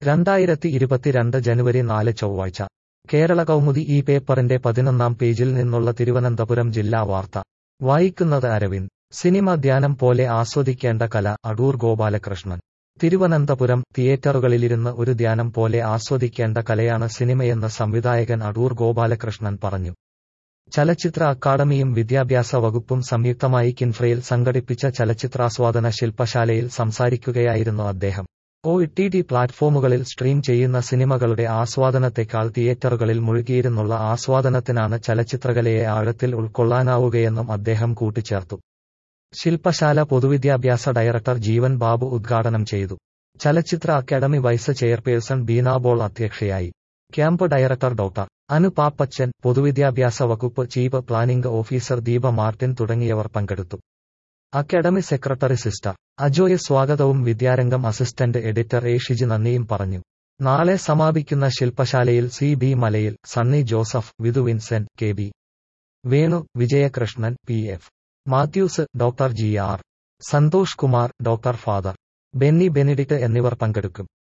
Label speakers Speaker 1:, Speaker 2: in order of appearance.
Speaker 1: രണ്ടായിരത്തി ഇരുപത്തിരണ്ട് ജനുവരി നാല് ചൊവ്വാഴ്ച കേരള കൗമുദി ഈ പേപ്പറിന്റെ പതിനൊന്നാം പേജിൽ നിന്നുള്ള തിരുവനന്തപുരം ജില്ലാ വാർത്ത വായിക്കുന്നത് അരവിന്ദ് സിനിമ ധ്യാനം പോലെ ആസ്വദിക്കേണ്ട കല അടൂർ ഗോപാലകൃഷ്ണൻ തിരുവനന്തപുരം തിയേറ്ററുകളിലിരുന്ന് ഒരു ധ്യാനം പോലെ ആസ്വദിക്കേണ്ട കലയാണ് സിനിമയെന്ന് സംവിധായകൻ അടൂർ ഗോപാലകൃഷ്ണൻ പറഞ്ഞു ചലച്ചിത്ര അക്കാദമിയും വിദ്യാഭ്യാസ വകുപ്പും സംയുക്തമായി കിൻഫ്രയിൽ സംഘടിപ്പിച്ച ചലച്ചിത്രാസ്വാദന ശില്പശാലയിൽ സംസാരിക്കുകയായിരുന്നു അദ്ദേഹം ഒ ടി ടി പ്ലാറ്റ്ഫോമുകളിൽ സ്ട്രീം ചെയ്യുന്ന സിനിമകളുടെ ആസ്വാദനത്തെക്കാൾ തിയേറ്ററുകളിൽ മുഴുകിയിരുന്നുള്ള ആസ്വാദനത്തിനാണ് ചലച്ചിത്രകലയെ ആഴത്തിൽ ഉൾക്കൊള്ളാനാവുകയെന്നും അദ്ദേഹം കൂട്ടിച്ചേർത്തു ശില്പശാല പൊതുവിദ്യാഭ്യാസ ഡയറക്ടർ ജീവൻ ബാബു ഉദ്ഘാടനം ചെയ്തു ചലച്ചിത്ര അക്കാദമി വൈസ് ചെയർപേഴ്സൺ ബീനാബോൾ അധ്യക്ഷയായി camp director doctor Anu Pappachan പൊതുവിദ്യാഭ്യാസ വകുപ്പ് chief planning officer Deepa Martin തുടങ്ങിയവർ പങ്കെടുത്തു അക്കാദമി സെക്രട്ടറി സിസ്റ്റർ അജോയ് സ്വാഗതവും വിദ്യാരംഗം അസിസ്റ്റന്റ് എഡിറ്റർ എ ഷിജി നന്ദിയും പറഞ്ഞു നാളെ സമാപിക്കുന്ന ശില്പശാലയിൽ C B Malayil Sunny Joseph Vidhu Vincent K B Venu Vijayakrishnan P F Mathews doctor G R Santhosh Kumar doctor father Benny Benedict എന്നിവർ പങ്കെടുക്കും